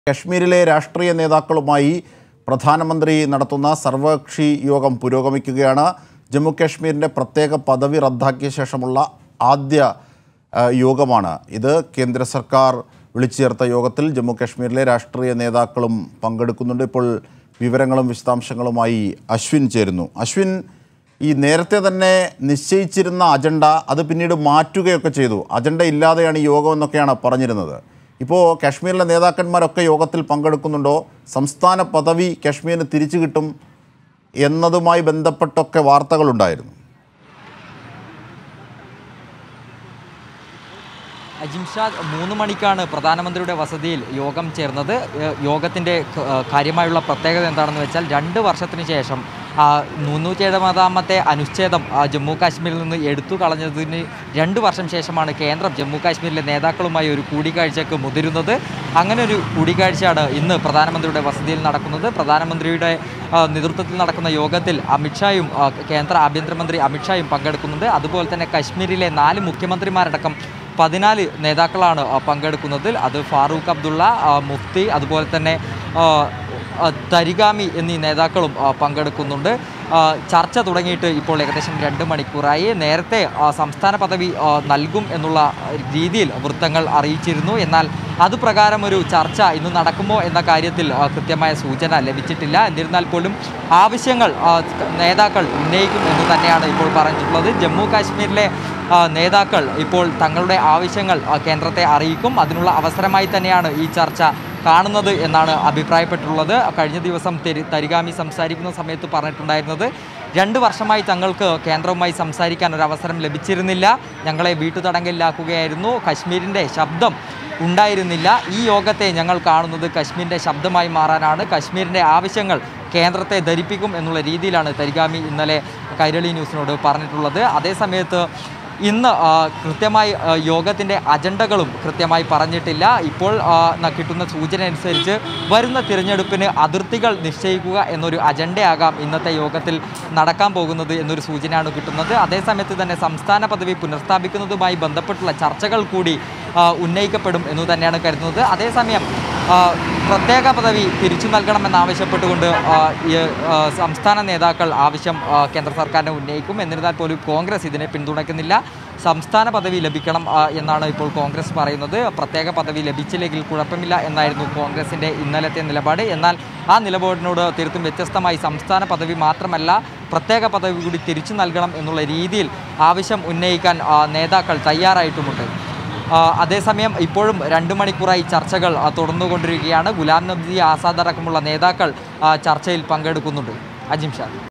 കശ്മീരിലെ രാഷ്ട്രീയ നേതാക്കളുമായി പ്രധാനമന്ത്രി നടത്തുന്ന സർവകക്ഷി യോഗം പുരോഗമിക്കുകയാണ് ജമ്മു കാശ്മീരിൻ്റെ പ്രത്യേക പദവി റദ്ദാക്കിയ ശേഷമുള്ള ആദ്യ ആ, യോഗമാണ് ഇത് കേന്ദ്ര സർക്കാർ വിളിച്ചു ചേർത്ത യോഗത്തിൽ ജമ്മു കാശ്മീരിലെ രാഷ്ട്രീയ നേതാക്കളും പങ്കെടുക്കുന്നുണ്ട് ഇപ്പോൾ വിവരങ്ങളും വിശദാംശങ്ങളുമായി അശ്വിൻ ചേരുന്നു അശ്വിൻ ഈ നേരത്തെ തന്നെ നിശ്ചയിച്ചിരുന്ന അജണ്ട അത് പിന്നീട് മാറ്റുകയൊക്കെ ചെയ്തു അജണ്ട ഇല്ലാതെയാണ് ഈ യോഗം എന്നൊക്കെയാണ് പറഞ്ഞിരുന്നത് ഇപ്പോൾ കാശ്മീരിലെ നേതാക്കന്മാരൊക്കെ യോഗത്തിൽ പങ്കെടുക്കുന്നുണ്ടോ സംസ്ഥാന പദവി കാശ്മീരിന് തിരിച്ചു കിട്ടും എന്നതുമായി ബന്ധപ്പെട്ടൊക്കെ വാർത്തകളുണ്ടായിരുന്നു അജിംഷാദ് മൂന്ന് മണിക്കാണ് പ്രധാനമന്ത്രിയുടെ വസതിയിൽ യോഗം ചേർന്നത് ഏഹ് യോഗത്തിൻ്റെ ക- ഏഹ് കാര്യമായുള്ള പ്രത്യേകത എന്താണെന്ന് വെച്ചാൽ രണ്ട് വർഷത്തിന് ശേഷം ആ, മുന്നൂറ്റി എഴുപതാമത്തെ അനുച്ഛേദം ആ, ജമ്മു കാശ്മീരിൽ നിന്ന് എടുത്തു കളഞ്ഞതിന് രണ്ട് വർഷം ശേഷമാണ് കേന്ദ്രം ജമ്മു കാശ്മീരിലെ നേതാക്കളുമായി ഒരു കൂടിക്കാഴ്ചയ്ക്ക് മുതിരുന്നത് അങ്ങനെ ഒരു കൂടിക്കാഴ്ചയാണ് ഇന്ന് പ്രധാനമന്ത്രിയുടെ വസതിയിൽ നടക്കുന്നത് പ്രധാനമന്ത്രിയുടെ ആ, നേതൃത്വത്തിൽ നടക്കുന്ന യോഗത്തിൽ അമിത്ഷായും ആ, കേന്ദ്ര ആഭ്യന്തരമന്ത്രി അമിത്ഷായും പങ്കെടുക്കുന്നുണ്ട് അതുപോലെ തന്നെ കശ്മീരിലെ നാല് മുഖ്യമന്ത്രിമാരടക്കം പതിനാല് നേതാക്കളാണ് ആ, പങ്കെടുക്കുന്നത് അത് ഫാറൂഖ് അബ്ദുള്ള ആ, മുഫ്തി അതുപോലെ തന്നെ ആ, ആ, തരിഗാമി എന്നീ നേതാക്കളും ആ, പങ്കെടുക്കുന്നുണ്ട് ആ, ചർച്ച തുടങ്ങിയിട്ട് ഇപ്പോൾ ഏകദേശം രണ്ട് മണിക്കൂറായി നേരത്തെ ആ, സംസ്ഥാന പദവി ആ, നൽകും എന്നുള്ള രീതിയിൽ വൃത്തങ്ങൾ അറിയിച്ചിരുന്നു എന്നാൽ അതുപ്രകാരം ഒരു ചർച്ച ഇന്ന് നടക്കുമോ എന്ന കാര്യത്തിൽ ആ, കൃത്യമായ സൂചന ലഭിച്ചിട്ടില്ല എന്നിരുന്നാൽ പോലും ആവശ്യങ്ങൾ ആ, നേതാക്കൾ ഉന്നയിക്കും എന്ന് തന്നെയാണ് ഇപ്പോൾ പറഞ്ഞിട്ടുള്ളത് ജമ്മു കാശ്മീരിലെ ആ, നേതാക്കൾ ഇപ്പോൾ തങ്ങളുടെ ആവശ്യങ്ങൾ ആ, കേന്ദ്രത്തെ അറിയിക്കും അതിനുള്ള അവസരമായി തന്നെയാണ് ഈ ചർച്ച കാണുന്നത് എന്നാണ് അഭിപ്രായപ്പെട്ടുള്ളത് കഴിഞ്ഞ ദിവസം തെരി തരിഗാമി സംസാരിക്കുന്ന സമയത്ത് പറഞ്ഞിട്ടുണ്ടായിരുന്നത് രണ്ട് വർഷമായി തങ്ങൾക്ക് കേന്ദ്രവുമായി സംസാരിക്കാൻ ഒരു അവസരം ലഭിച്ചിരുന്നില്ല ഞങ്ങളെ വീട്ടുതടങ്കലിലാക്കുകയായിരുന്നു കശ്മീരിൻ്റെ ശബ്ദം ഉണ്ടായിരുന്നില്ല ഈ യോഗത്തെ ഞങ്ങൾ കാണുന്നത് കശ്മീരിൻ്റെ ശബ്ദമായി മാറാനാണ് കശ്മീരിൻ്റെ ആവശ്യങ്ങൾ കേന്ദ്രത്തെ ധരിപ്പിക്കും എന്നുള്ള രീതിയിലാണ് തരിഗാമി ഇന്നലെ കൈരളി ന്യൂസിനോട് പറഞ്ഞിട്ടുള്ളത് അതേസമയത്ത് ഇന്ന് ആ, കൃത്യമായി ആ, യോഗത്തിൻ്റെ അജണ്ടകളും കൃത്യമായി പറഞ്ഞിട്ടില്ല ഇപ്പോൾ ആ, ന- കിട്ടുന്ന സൂചന അനുസരിച്ച് വരുന്ന തിരഞ്ഞെടുപ്പിന് അതിർത്തികൾ നിശ്ചയിക്കുക എന്നൊരു അജണ്ടയാകാം ഇന്നത്തെ യോഗത്തിൽ നടക്കാൻ പോകുന്നത് എന്നൊരു സൂചനയാണ് കിട്ടുന്നത് അതേസമയത്ത് തന്നെ സംസ്ഥാന പദവി പുനഃസ്ഥാപിക്കുന്നതുമായി ബന്ധപ്പെട്ടുള്ള ചർച്ചകൾ കൂടി ആ, ഉന്നയിക്കപ്പെടും എന്ന് തന്നെയാണ് കരുതുന്നത് അതേസമയം ആ, പ്രത്യേക പദവി തിരിച്ചു നൽകണമെന്നാവശ്യപ്പെട്ടുകൊണ്ട് ആ, ഈ, ആ, സംസ്ഥാന നേതാക്കൾ ആവശ്യം ആ, കേന്ദ്ര സർക്കാരിനെ ഉന്നയിക്കും എന്നിരുന്നാൽ പോലും കോൺഗ്രസ് ഇതിനെ പിന്തുണയ്ക്കുന്നില്ല സംസ്ഥാന പദവി ലഭിക്കണം ആ, എന്നാണ് ഇപ്പോൾ കോൺഗ്രസ് പറയുന്നത് പ്രത്യേക പദവി ലഭിച്ചില്ലെങ്കിൽ കുഴപ്പമില്ല എന്നായിരുന്നു കോൺഗ്രസിൻ്റെ ഇന്നലത്തെ നിലപാട് എന്നാൽ ആ നിലപാടിനോട് തീർത്തും വ്യത്യസ്തമായി സംസ്ഥാന പദവി മാത്രമല്ല പ്രത്യേക പദവി കൂടി തിരിച്ചു നൽകണം എന്നുള്ള രീതിയിൽ ആവശ്യം ഉന്നയിക്കാൻ ആ, നേതാക്കൾ തയ്യാറായിട്ടുമുണ്ട് ആ, അതേസമയം ഇപ്പോഴും രണ്ട് മണിക്കൂറായി ചർച്ചകൾ ആ, തുടർന്നുകൊണ്ടിരിക്കുകയാണ് ഗുലാം നബി ആസാദ് അടക്കമുള്ള നേതാക്കൾ ആ, ചർച്ചയിൽ പങ്കെടുക്കുന്നുണ്ട് അജിം ഷാ